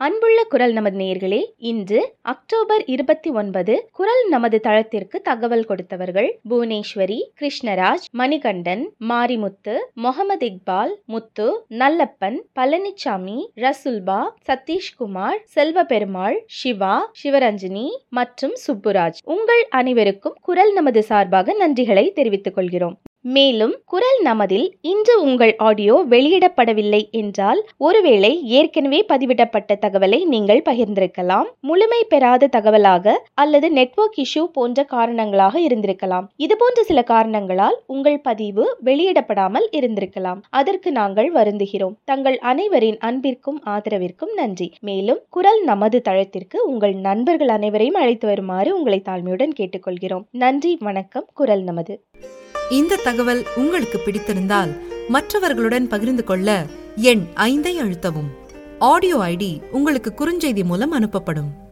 அன்புள்ள குரல் நமது நேயர்களே இன்று அக்டோபர் இருபத்தி ஒன்பது குரல் நமது தளத்திற்கு தகவல் கொடுத்தவர்கள் புவனேஸ்வரி கிருஷ்ணராஜ் மணிகண்டன் மாரிமுத்து முகமது இக்பால் முத்து நல்லப்பன் பழனிசாமி ரசுல்பா சதீஷ்குமார் செல்வபெருமாள் சிவா சிவரஞ்சனி மற்றும் சுப்புராஜ் உங்கள் அனைவருக்கும் குரல் நமது சார்பாக நன்றிகளை தெரிவித்துக் கொள்கிறோம் மேலும் குரல் நமதில் இன்று உங்கள் ஆடியோ வெளியிடப்படவில்லை என்றால் ஒருவேளை ஏற்கனவே பதிவிடப்பட்ட தகவலை நீங்கள் பகிர்ந்திருக்கலாம் முழுமை பெறாத தகவலாக அல்லது நெட்வொர்க் இஷ்யூ போன்ற காரணங்களாக இருந்திருக்கலாம் இதுபோன்ற சில காரணங்களால் உங்கள் பதிவு வெளியிடப்படாமல் இருந்திருக்கலாம் அதற்கு நாங்கள் வருந்துகிறோம் தங்கள் அனைவரின் அன்பிற்கும் ஆதரவிற்கும் நன்றி மேலும் குரல் நமது தளத்திற்கு உங்கள் நண்பர்கள் அனைவரையும் அழைத்து வருமாறு உங்களை தாழ்மையுடன் கேட்டுக்கொள்கிறோம் நன்றி வணக்கம் குரல் நமது இந்த தகவல் உங்களுக்கு பிடித்திருந்தால் மற்றவர்களுடன் பகிர்ந்து கொள்ள எண் ஐந்தை அழுத்தவும் ஆடியோ ஐடி உங்களுக்கு குறுஞ்செய்தி மூலம் அனுப்பப்படும்